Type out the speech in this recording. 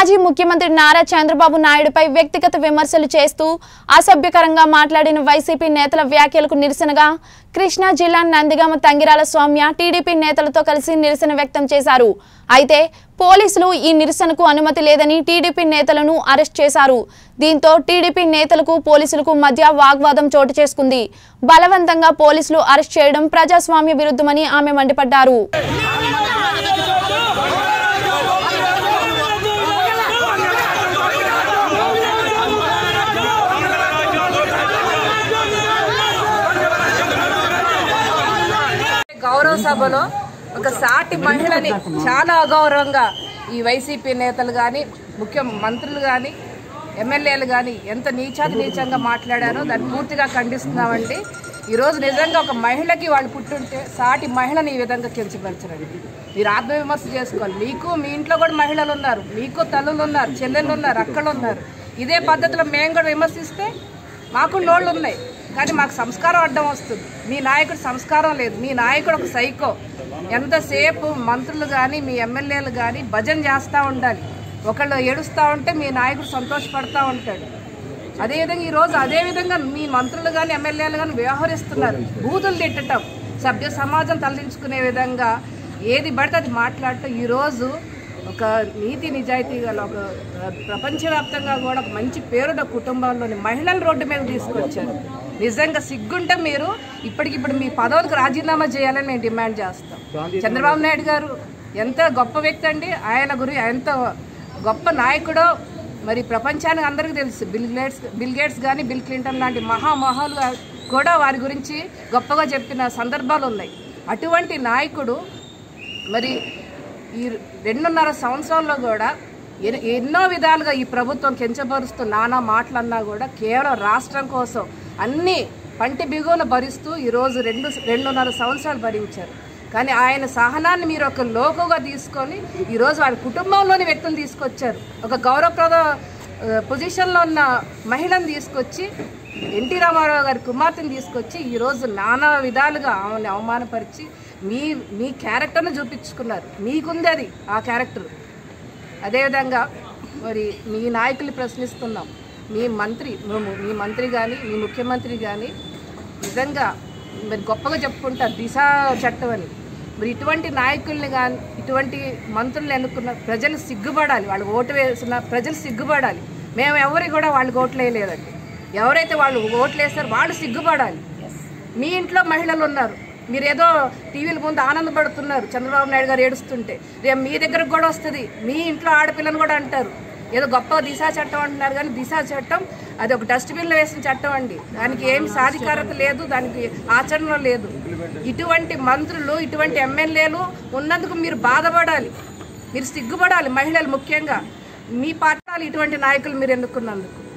మాజీ ముఖ్యమంత్రి నారా చంద్రబాబు నాయుడుపై వ్యక్తిగత విమర్శలు చేస్తూ అసభ్యకరంగా మాట్లాడిన వైసీపీ నేతల వ్యాఖ్యలకు నిరసనగా కృష్ణా జిల్లా నందిగామ తంగిరాల స్వామ్య టీడీపీ నేతలతో కలిసి నిరసన వ్యక్తం చేశారు అయితే పోలీసులు ఈ నిరసనకు అనుమతి లేదని టీడీపీ నేతలను అరెస్ట్ చేశారు దీంతో టీడీపీ నేతలకు పోలీసులకు మధ్య వాగ్వాదం చోటు చేసుకుంది బలవంతంగా పోలీసులు అరెస్ట్ చేయడం ప్రజాస్వామ్య విరుద్ధమని ఆమె మండిపడ్డారు గౌరవ సభలో ఒక సాటి మహిళని చాలా అగౌరవంగా ఈ వైసీపీ నేతలు కానీ ముఖ్య మంత్రులు కానీ ఎమ్మెల్యేలు కానీ ఎంత నీచాతి నీచంగా మాట్లాడారో దాన్ని పూర్తిగా ఖండిస్తున్నామండి ఈరోజు నిజంగా ఒక మహిళకి వాళ్ళు పుట్టుంటే సాటి మహిళని ఈ విధంగా కించపరచరండి మీరు ఆత్మవిమర్శ చేసుకోవాలి మీకు మీ ఇంట్లో కూడా మహిళలు ఉన్నారు మీకు తల్లులు ఉన్నారు చెల్లెళ్ళు ఉన్నారు అక్కలు ఉన్నారు ఇదే పద్ధతిలో మేము కూడా విమర్శిస్తే మాకు నోళ్ళు ఉన్నాయి కానీ మాకు సంస్కారం అడ్డం వస్తుంది మీ నాయకుడు సంస్కారం లేదు మీ నాయకుడు ఒక సైకో ఎంతసేపు మంత్రులు కానీ మీ ఎమ్మెల్యేలు కానీ భజన చేస్తూ ఉండాలి ఒకళ్ళు ఏడుస్తూ ఉంటే మీ నాయకుడు సంతోషపడతా ఉంటాడు అదేవిధంగా ఈరోజు అదే విధంగా మీ మంత్రులు కానీ ఎమ్మెల్యేలు కానీ వ్యవహరిస్తున్నారు బూతులు తిట్టడం సభ్య సమాజం తరలించుకునే విధంగా ఏది పడితే అది మాట్లాడటం ఈరోజు ఒక నీతి నిజాయితీ గల ఒక ప్రపంచవ్యాప్తంగా కూడా ఒక మంచి పేరున్న కుటుంబంలోని మహిళలు రోడ్డు మీద తీసుకొచ్చారు నిజంగా సిగ్గుంటే మీరు ఇప్పటికిప్పుడు మీ పదవులకు రాజీనామా చేయాలని మేము డిమాండ్ చేస్తాం చంద్రబాబు నాయుడు గారు ఎంత గొప్ప వ్యక్తి అండి ఆయన గురి ఎంత గొప్ప నాయకుడో మరి ప్రపంచానికి అందరికీ తెలుసు బిల్ గేట్స్ బిల్ గేట్స్ కానీ బిల్ క్లింటన్ లాంటి మహామహాలు కూడా వారి గురించి గొప్పగా చెప్పిన సందర్భాలు ఉన్నాయి అటువంటి నాయకుడు మరి ఈ రెండున్నర సంవత్సరాల్లో కూడా ఎన్- ఎన్నో విధాలుగా ఈ ప్రభుత్వం కించపరుస్తూ నానా మాటలన్నా కూడా కేవలం రాష్ట్రం కోసం అన్ని పంటి బిగువన భరిస్తూ ఈరోజు రెండు రెండున్నర సంవత్సరాలు భరించారు కానీ ఆయన సహనాన్ని మీరు ఒక లోకుగా తీసుకొని ఈరోజు వారి కుటుంబంలోని వ్యక్తులు తీసుకొచ్చారు ఒక గౌరవప్రద ఆ, పొజిషన్లో ఉన్న మహిళను తీసుకొచ్చి ఎన్టీ రామారావు గారి కుమార్తెను తీసుకొచ్చి ఈరోజు నానా విధాలుగా ఆమెను అవమానపరిచి మీ మీ క్యారెక్టర్ను చూపించుకున్నారు మీకుంది అది ఆ క్యారెక్టర్ అదేవిధంగా మరి మీ నాయకులు ప్రశ్నిస్తున్నాం మీ మంత్రి మేము మీ మంత్రి కానీ మీ ముఖ్యమంత్రి కానీ నిజంగా మరి గొప్పగా చెప్పుకుంటారు దిశ చట్టం అని మరి ఇటువంటి నాయకుల్ని కానీ ఇటువంటి మంత్రులను ఎన్నుకున్న ప్రజలు సిగ్గుపడాలి వాళ్ళు ఓటు వేసిన ప్రజలు సిగ్గుపడాలి మేము ఎవరికి కూడా వాళ్ళకి ఓట్లు వేయలేదండి ఎవరైతే వాళ్ళు ఓట్లు వేస్తారో వాళ్ళు సిగ్గుపడాలి మీ ఇంట్లో మహిళలు ఉన్నారు మీరు ఏదో టీవీల ముందు ఆనందపడుతున్నారు చంద్రబాబు నాయుడు గారు ఏడుస్తుంటే రేపు మీ దగ్గరకు కూడా వస్తుంది మీ ఇంట్లో ఆడపిల్లని కూడా అంటారు ఏదో గొప్ప దిశా చట్టం అంటున్నారు కానీ దిశా చట్టం అది ఒక డస్ట్బిన్లో వేసిన చట్టం అండి దానికి ఏమి సాధికారత లేదు దానికి ఆచరణ లేదు ఇటువంటి మంత్రులు ఇటువంటి ఎమ్మెల్యేలు ఉన్నందుకు మీరు బాధపడాలి మీరు సిగ్గుపడాలి మహిళలు ముఖ్యంగా మీ పాఠాలు ఇటువంటి నాయకులు మీరు ఎన్నుకున్నందుకు